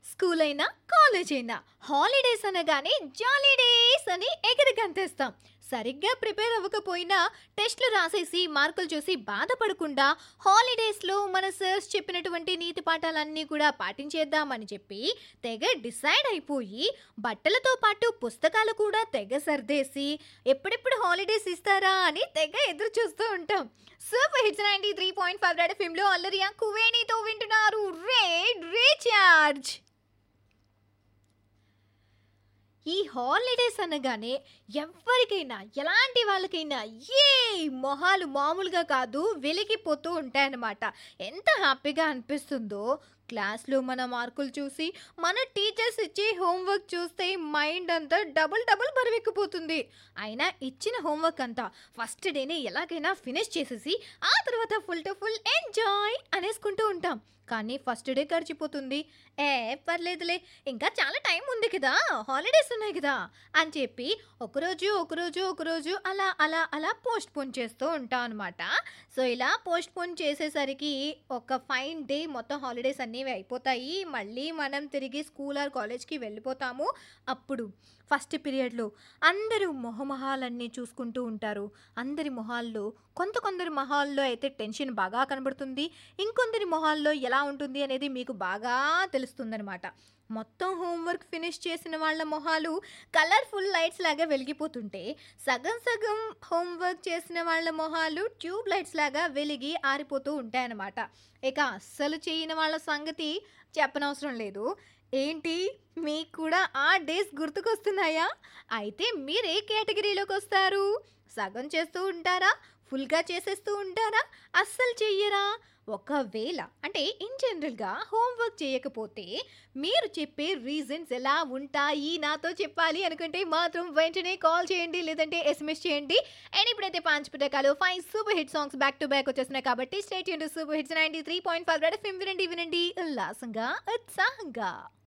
school అయినా college అయినా holidays అనగానే జాలీ డేస్ అని ఎగిరి గంతేస్తాం సరిగ్గా ప్రిపేర్ అవ్వకపోయినా టెస్ట్లు రాసేసి మార్కులు చూసి బాధపడకుండా హాలిడేస్లో మన సర్స్ చెప్పినటువంటి నీతి పాఠాలన్నీ కూడా పాటించేద్దామని చెప్పి తెగ డిసైడ్ అయిపోయి బట్టలతో పాటు పుస్తకాలు కూడా తెగ సర్దేసి ఎప్పుడెప్పుడు హాలిడేస్ ఇస్తారా అని తెగ ఎదురు చూస్తూ ఉంటాం super hits ninety three point five red ఫిల్మ్లో అల్లరియా కువేణితో వింటున్నారు రేడ్ రీఛార్జ్ ఈ హాలిడేస్ అనగానే ఎవరికైనా ఎలాంటి వాళ్ళకైనా ఏ మొహాలు మామూలుగా కాదు వెలిగిపోతూ ఉంటాయన్నమాట ఎంత హ్యాపీగా అనిపిస్తుందో క్లాస్లో మన మార్కులు చూసి మన టీచర్స్ ఇచ్చే హోంవర్క్ చూస్తే మైండ్ అంతా డబుల్ డబుల్ బరువెక్కిపోతుంది అయినా ఇచ్చిన హోంవర్క్ అంతా ఫస్ట్ డేనే ఎలాగైనా ఫినిష్ చేసేసి ఆ తర్వాత ఫుల్ టు ఫుల్ ఎంజాయ్ అనేసుకుంటూ ఉంటాం కానీ ఫస్ట్ డే గడిచిపోతుంది ఏ పర్లేదులే ఇంకా చాలా టైం ఉంది కదా హాలిడేస్ ఉన్నాయి కదా అని చెప్పి ఒకరోజు ఒకరోజు ఒకరోజు అలా అలా అలా పోస్ట్ పోన్ చేస్తూ ఉంటాం అనమాట సో ఇలా పోస్ట్ పోన్ చేసేసరికి ఒక ఫైన్ డే మొత్తం హాలిడేస్ అన్నీ అయిపోతాయి మళ్ళీ మనం తిరిగి స్కూల్ ఆర్ కాలేజ్కి వెళ్ళిపోతాము అప్పుడు ఫస్ట్ పీరియడ్లో అందరూ మొహమొహాలన్నీ చూసుకుంటూ ఉంటారు అందరి మొహాల్లో కొంత కొందరి మొహాల్లో అయితే టెన్షన్ బాగా కనబడుతుంది ఇంకొందరి మొహాల్లో ఎలా ఉంటుంది అనేది మీకు బాగా తెలుస్తుందనమాట మొత్తం హోంవర్క్ ఫినిష్ చేసిన వాళ్ళ మొహాలు కలర్ఫుల్ లైట్స్ లాగా వెలిగిపోతుంటే సగం సగం హోంవర్క్ చేసిన వాళ్ళ మొహాలు ట్యూబ్ లైట్స్ లాగా వెలిగి ఆరిపోతూ ఉంటాయన్నమాట ఇక అస్సలు చేయని వాళ్ళ సంగతి చెప్పనవసరం లేదు ఏంటి మీకు కూడా ఆ డేస్ గుర్తుకొస్తున్నాయా అయితే మీరు ఏ కేటగిరీలోకి వస్తారు సగం చేస్తూ ఉంటారా ఫుల్గా చేసేస్తూ ఉంటారా అస్సలు చెయ్యరా ఒకవేళ అంటే ఇన్ జనరల్గా హోంవర్క్ చేయకపోతే మీరు చెప్పే రీజన్స్ ఎలా ఉంటాయి నాతో చెప్పాలి అనుకుంటే మాత్రం వెంటనే కాల్ చేయండి లేదంటే ఎస్ఎంఎస్ చేయండి అండ్ ఇప్పుడైతే పాంచ్ పుటకాలు five super hit songs back to back వచ్చేస్తున్నాయి కాబట్టి స్టేట్ యూన్ super hits ninety three point five red film వినండి వినండి ఉల్లాసంగా ఉత్సాహంగా